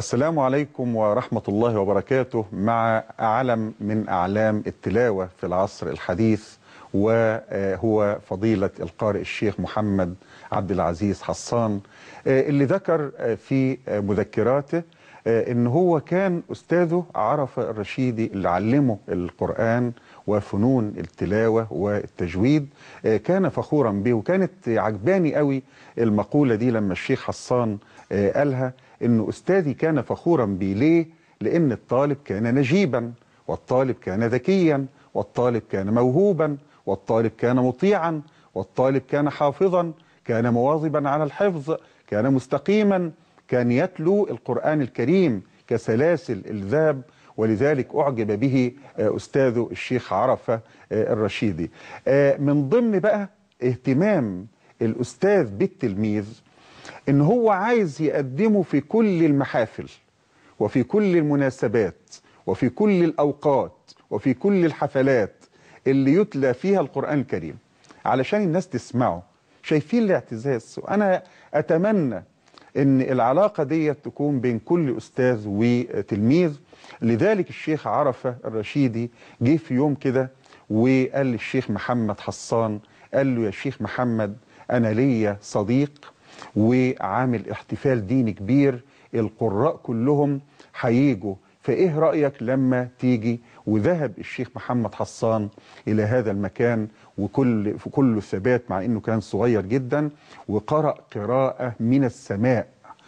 السلام عليكم ورحمة الله وبركاته مع علم من أعلام التلاوة في العصر الحديث وهو فضيلة القارئ الشيخ محمد عبد العزيز حصان اللي ذكر في مذكراته ان هو كان استاذه عرفة الرشيدي اللي علمه القرآن وفنون التلاوة والتجويد كان فخورا به وكانت عجباني قوي المقولة دي لما الشيخ حصان قالها انه استاذي كان فخورا بي ليه لان الطالب كان نجيبا والطالب كان ذكيا والطالب كان موهوبا والطالب كان مطيعا والطالب كان حافظا كان مواظبا على الحفظ كان مستقيما كان يتلو القرآن الكريم كسلاسل الذاب ولذلك أعجب به أستاذه الشيخ عرفة الرشيدي من ضمن بقى اهتمام الأستاذ بالتلميذ ان هو عايز يقدمه في كل المحافل وفي كل المناسبات وفي كل الأوقات وفي كل الحفلات اللي يتلى فيها القرآن الكريم علشان الناس تسمعه شايفين الاعتزاز وأنا أتمنى ان العلاقة دي تكون بين كل أستاذ وتلميذ لذلك الشيخ عرفة الرشيدي جه في يوم كده وقال للشيخ محمد حصان قال له يا شيخ محمد أنا ليا صديق وعامل احتفال ديني كبير القراء كلهم هيجوا فايه رأيك لما تيجي وذهب الشيخ محمد حصان الى هذا المكان وكل في كل ثبات مع انه كان صغير جدا وقرأ قراءة من السماء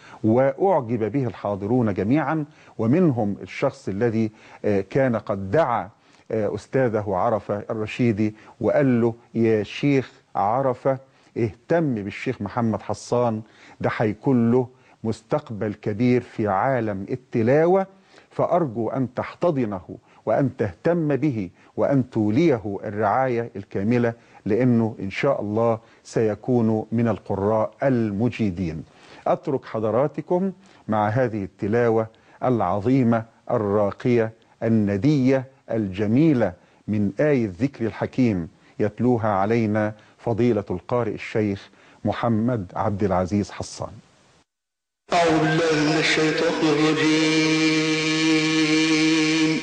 واعجب به الحاضرون جميعا ومنهم الشخص الذي كان قد دعا استاذه عرفة الرشيدي وقال له يا شيخ عرفة اهتم بالشيخ محمد حصان ده هيكون له مستقبل كبير في عالم التلاوة فأرجو أن تحتضنه وأن تهتم به وأن توليه الرعاية الكاملة لأنه إن شاء الله سيكون من القراء المجيدين أترك حضراتكم مع هذه التلاوة العظيمة الراقية الندية الجميلة من آية الذكر الحكيم يتلوها علينا فضيلة القارئ الشيخ محمد عبد العزيز حصان أعوذ بالله من الشيطان الرجيم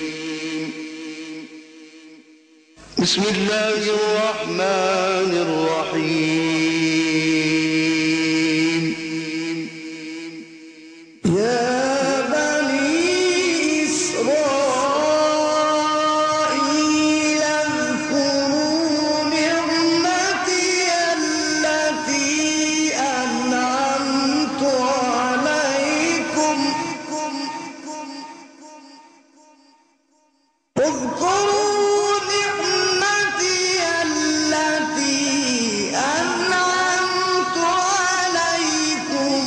بسم الله الرحمن الرحيم يا بني إسرائيل اذكروا نعمتي التي أنعمت عليكم اذكروا نعمتي التي أنعمت عليكم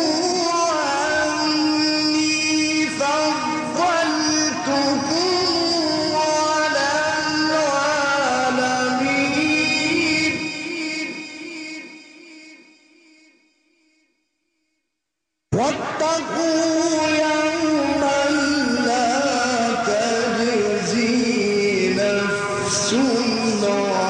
وأني فضلتكم على العالمين واتقوا يوما لا تجزي نفس عن